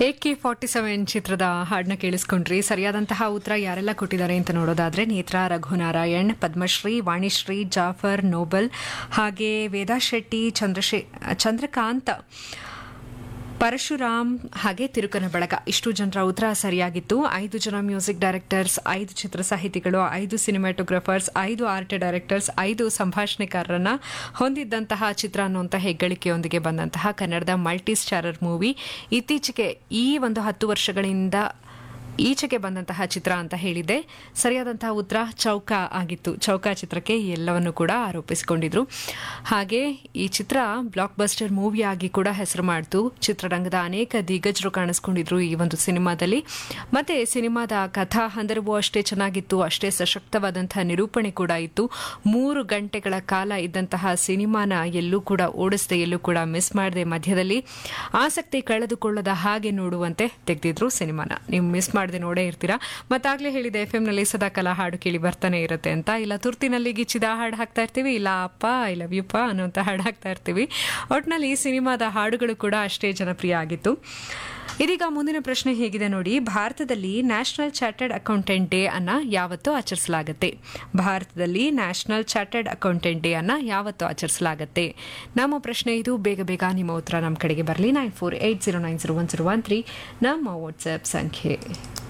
A K forty seven ಚಿತ್ರದ ಹಾಡನ್ನ ಕೇಳಿಸ್ಕೊಂಡ್ರಿ ಸರಿಯಾದಂತಹ ಉತ್ತರ ಯಾರೆಲ್ಲ ಕೊಟ್ಟಿದ್ದಾರೆ ಅಂತ ನೋಡೋದಾದ್ರೆ ನೇತ್ರ ರಘುನಾರಾಯಣ್ ಪದ್ಮಶ್ರೀ ವಾಣಿಶ್ರೀ ಜಾಫರ್ ನೋಬಲ್ ಹಾಗೆ ವೇದಾ ಶೆಟ್ಟಿ ಚಂದ್ರಶೇ ಚಂದ್ರಕಾಂತ್ ಪರಶುರಾಮ್ ಹಾಗೆ ತಿರುಕನ ಬಳಗ ಇಷ್ಟು ಜನರ ಉತ್ತರ ಸರಿಯಾಗಿತ್ತು ಐದು ಜನ ಮ್ಯೂಸಿಕ್ ಡೈರೆಕ್ಟರ್ಸ್ ಐದು ಚಿತ್ರ ಸಾಹಿತಿಗಳು ಐದು ಸಿನಿಮಾಟೋಗ್ರಫರ್ಸ್ ಐದು ಆರ್ಟ್ ಡೈರೆಕ್ಟರ್ಸ್ ಐದು ಸಂಭಾಷಣೆಕಾರರನ್ನ ಹೊಂದಿದ್ದಂತಹ ಚಿತ್ರ ಅನ್ನುವಂಥ ಹೆಗ್ಗಳಿಕೆಯೊಂದಿಗೆ ಬಂದಂತಹ ಕನ್ನಡದ ಮಲ್ಟಿ ಸ್ಟಾರರ್ ಮೂವಿ ಇತ್ತೀಚೆಗೆ ಈ ಒಂದು ಹತ್ತು ವರ್ಷಗಳಿಂದ ಈಚೆಗೆ ಬಂದಂತಹ ಚಿತ್ರ ಅಂತ ಹೇಳಿದ್ದೆ ಸರಿಯಾದಂತಹ ಉತ್ತರ ಚೌಕ ಆಗಿತ್ತು ಚೌಕ ಚಿತ್ರಕ್ಕೆ ಎಲ್ಲವನ್ನು ಕೂಡ ಆರೋಪಿಸಿಕೊಂಡಿದ್ರು ಹಾಗೆ ಈ ಚಿತ್ರ ಬ್ಲಾಕ್ ಬಸ್ಟರ್ ಮೂವಿಯಾಗಿ ಕೂಡ ಹೆಸರು ಮಾಡಿತು ಚಿತ್ರರಂಗದ ಅನೇಕ ದಿಗ್ಗಜರು ಕಾಣಿಸ್ಕೊಂಡಿದ್ರು ಈ ಒಂದು ಸಿನಿಮಾದಲ್ಲಿ ಮತ್ತೆ ಸಿನಿಮಾದ ಕಥಾ ಹಂದರವು ಅಷ್ಟೇ ಚೆನ್ನಾಗಿತ್ತು ಅಷ್ಟೇ ಸಶಕ್ತವಾದಂತಹ ನಿರೂಪಣೆ ಕೂಡ ಇತ್ತು ಮೂರು ಗಂಟೆಗಳ ಕಾಲ ಇದ್ದಂತಹ ಸಿನಿಮಾನ ಎಲ್ಲೂ ಕೂಡ ಓಡಿಸದೆ ಎಲ್ಲೂ ಕೂಡ ಮಿಸ್ ಮಾಡದೆ ಮಧ್ಯದಲ್ಲಿ ಆಸಕ್ತಿ ಕಳೆದುಕೊಳ್ಳದ ಹಾಗೆ ನೋಡುವಂತೆ ತೆಗೆದಿದ್ರು ಸಿನಿಮಾನ ನೀವು ಮಿಸ್ ಮಾಡದೆ ನೋಡೇ ಇರ್ತೀರಾ ಮತ್ತಾಗ್ಲೇ ಹೇಳಿದೆ ಎಫ್ ನಲ್ಲಿ ಸದಾ ಕಲಾ ಹಾಡು ಕೇಳಿ ಬರ್ತಾನೆ ಇರುತ್ತೆ ಅಂತ ಇಲ್ಲ ತುರ್ತಿನಲ್ಲಿ ಗಿಚ್ಚಿದ ಹಾಡು ಹಾಕ್ತಾ ಇರ್ತೀವಿ ಇಲ್ಲ ಅಪ್ಪ ಐ ಲವ್ ಯು ಪ ಅನ್ನೋಂಥ ಹಾಡು ಹಾಕ್ತಾ ಇರ್ತೀವಿ ಒಟ್ನಲ್ಲಿ ಈ ಸಿನಿಮಾದ ಹಾಡುಗಳು ಕೂಡ ಅಷ್ಟೇ ಜನಪ್ರಿಯ ಆಗಿತ್ತು ಇದೀಗ ಮುಂದಿನ ಪ್ರಶ್ನೆ ಹೇಗಿದೆ ನೋಡಿ ಭಾರತದಲ್ಲಿ ನ್ಯಾಷನಲ್ ಚಾರ್ಟರ್ಡ್ ಅಕೌಂಟೆಂಟ್ ಡೇ ಅನ್ನ ಯಾವತ್ತು ಆಚರಿಸಲಾಗುತ್ತೆ ಭಾರತದಲ್ಲಿ ನ್ಯಾಷನಲ್ ಚಾರ್ಟರ್ಡ್ ಅಕೌಂಟೆಂಟ್ ಡೇ ಅನ್ನ ಯಾವತ್ತು ಆಚರಿಸಲಾಗುತ್ತೆ ನಮ್ಮ ಪ್ರಶ್ನೆ ಇದು ಬೇಗ ಬೇಗ ನಿಮ್ಮ ಉತ್ತರ ನಮ್ಮ ಕಡೆಗೆ ಬರಲಿ nine four eight zero nine zero one zero one three ನಮ್ಮ ವಾಟ್ಸ್ಆಪ್ ಸಂಖ್ಯೆ